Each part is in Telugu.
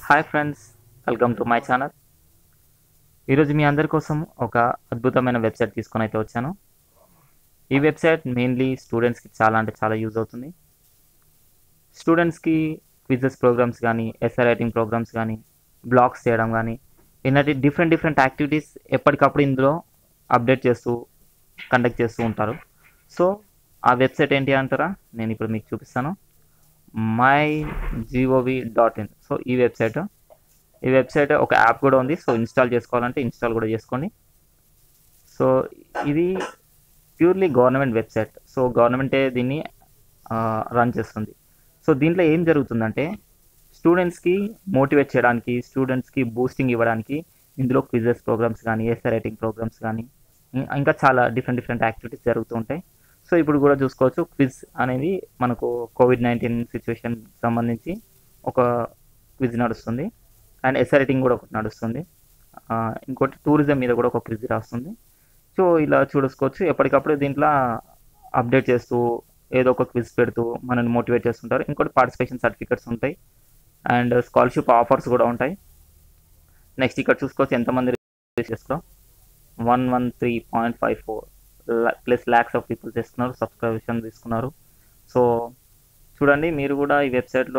hi friends welcome to my channel ఈరోజు మీ అందరి కోసం ఒక అద్భుతమైన వెబ్సైట్ తీసుకొని అయితే వచ్చాను ఈ వెబ్సైట్ మెయిన్లీ స్టూడెంట్స్కి చాలా అంటే చాలా యూజ్ అవుతుంది స్టూడెంట్స్కి క్విజెస్ ప్రోగ్రామ్స్ కానీ ఎస్ఐ రైటింగ్ ప్రోగ్రామ్స్ కానీ బ్లాగ్స్ చేయడం కానీ ఇలాంటి డిఫరెంట్ డిఫరెంట్ యాక్టివిటీస్ ఎప్పటికప్పుడు ఇందులో అప్డేట్ చేస్తూ కండక్ట్ చేస్తూ ఉంటారు సో ఆ వెబ్సైట్ ఏంటి అంటారా నేను ఇప్పుడు మీకు చూపిస్తాను my gov dot in so ఈ వెబ్సైట్ ఈ వెబ్సైట్ ఒక యాప్ కూడా ఉంది సో ఇన్స్టాల్ చేసుకోవాలంటే ఇన్స్టాల్ కూడా చేసుకోండి సో ఇది ప్యూర్లీ గవర్నమెంట్ వెబ్సైట్ సో గవర్నమెంటే దీన్ని రన్ చేస్తుంది సో దీంట్లో ఏం జరుగుతుందంటే స్టూడెంట్స్కి మోటివేట్ చేయడానికి స్టూడెంట్స్కి బూస్టింగ్ ఇవ్వడానికి ఇందులో క్విజెస్ ప్రోగ్రామ్స్ కానీ ఎస్ఐ రైటింగ్ ప్రోగ్రామ్స్ కానీ ఇం- ఇంకా చాలా డిఫరెంట్ డిఫరెంట్ యాక్టివిటీస్ జరుగుతూ ఉంటాయి సో ఇప్పుడు కూడా చూసుకోవచ్చు క్విజ్ అనేది మనకు కోవిడ్ నైన్టీన్ సిచ్యువేషన్ సంబంధించి ఒక క్విజ్ నడుస్తుంది అండ్ ఎస్ఐ రైటింగ్ కూడా ఒకటి నడుస్తుంది ఆ, ఇంకోటి టూరిజం మీద కూడా ఒక క్విజ్ రాస్తుంది సో ఇలా చూసుకోవచ్చు ఎప్పటికప్పుడు దీంట్లో అప్డేట్ చేస్తూ ఏదో ఒక క్విజ్ పెడుతూ మనల్ని మోటివేట్ చేస్తుంటారు ఇంకోటి పార్టిసిపేషన్ సర్టిఫికెట్స్ ఉంటాయి అండ్ స్కాలర్షిప్ ఆఫర్స్ కూడా ఉంటాయి నెక్స్ట్ ఇక్కడ చూసుకోవచ్చు ఎంతమంది రిజిస్టర్ చేసుకో one one three point five four plus lakhs of people చేసుకున్నారు సబ్స్క్రిప్షన్ తీసుకున్నారు సో చూడండి మీరు కూడా ఈ వెబ్సైట్లో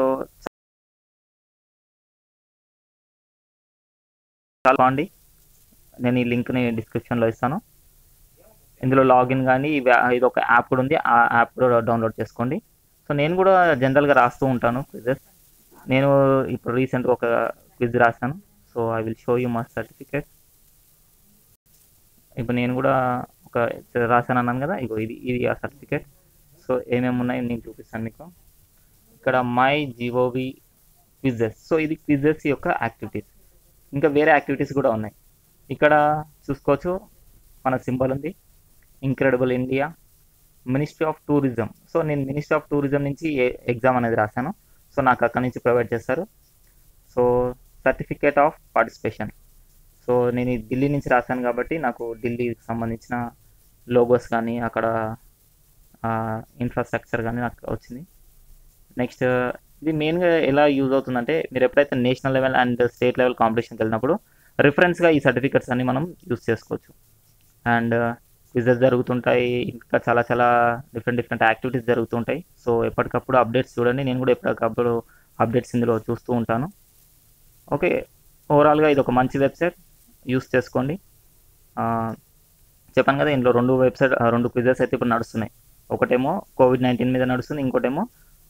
చాలా బాగుంది నేను ఈ లింక్ని డిస్క్రిప్షన్లో ఇస్తాను ఇందులో లాగిన్ కానీ ఇవి- ఇది ఒక యాప్ కూడా ఉంది ఆ యాప్ కూడా డౌన్లోడ్ చేసుకోండి సో నేను కూడా జనరల్గా రాస్తూ ఉంటాను క్విజెస్ నేను ఇప్పుడు రీసెంట్గా ఒక క్విజ్ రాశాను so I will show you my certificate ఇప్పుడు నేను కూడా ఒక రాశాను అన్నాను కదా ఇగో ఇది ఇది ఆ సర్టిఫికేట్ సో ఏమేమి ఉన్నాయి నేను చూపిస్తాను మీకు ఇక్కడ మై జిఓవి క్విజెస్ సో ఇది క్విజెస్ యొక్క యాక్టివిటీస్ ఇంకా వేరే యాక్టివిటీస్ కూడా ఉన్నాయి ఇక్కడ చూసుకోవచ్చు మన సింబల్ ఉంది incredible India ministry of tourism so నేను మినిస్ట్రీ ఆఫ్ టూరిజం నుంచి ఎగ్జామ్ అనేది రాశాను సో నాకు అక్కడ నుంచి ప్రొవైడ్ చేస్తారు so certificate of participation so నేను ఈ ఢిల్లీ నుంచి రాశాను కాబట్టి నాకు ఢిల్లీకి సంబంధించిన లోగోస్ కానీ అక్కడ ఇన్ఫ్రాస్ట్రక్చర్ కానీ నాకు వచ్చింది నెక్స్ట్ ఇది మెయిన్గా ఎలా యూజ్ అవుతుందంటే మీరు ఎప్పుడైతే national level and state level కాంపిటీషన్కి వెళ్ళినప్పుడు రిఫరెన్స్గా ఈ సర్టిఫికెట్స్ అన్ని మనం యూజ్ చేసుకోవచ్చు అండ్ క్విజెస్ జరుగుతుంటాయి ఇంకా చాలా చాలా డిఫరెంట్ డిఫరెంట్ యాక్టివిటీస్ జరుగుతుంటాయి సో ఎప్పటికప్పుడు అప్డేట్స్ చూడండి నేను కూడా ఎప్పటికప్పుడు అప్డేట్స్ ఇందులో చూస్తూ ఉంటాను ఓకే ఓవరాల్గా ఇది ఒక మంచి వెబ్సైట్ యూస్ చేసుకోండి ఆ, చెప్పాను కదా ఇందులో రెండు వెబ్సైట్ ఆ, రెండు క్విజెస్ అయితే ఇప్పుడు నడుస్తున్నాయి ఒకటేమో కోవిడ్ నైన్టీన్ మీద నడుస్తుంది ఇంకోటేమో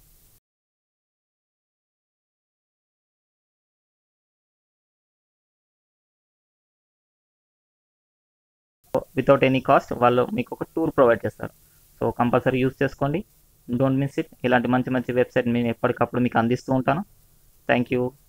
వితౌట్ ఎనీ కాస్ట్ వాళ్ళు మీకు ఒక టూర్ ప్రొవైడ్ చేస్తారు సో కంపల్సరీ యూస్ చేసుకోండి డోంట్ మిస్ ఇట్ ఇలాంటి మంచి మంచి వెబ్సైట్ నేను ఎప్పటికప్పుడు మీకు అందిస్తూ ఉంటాను థ్యాంక్ యూ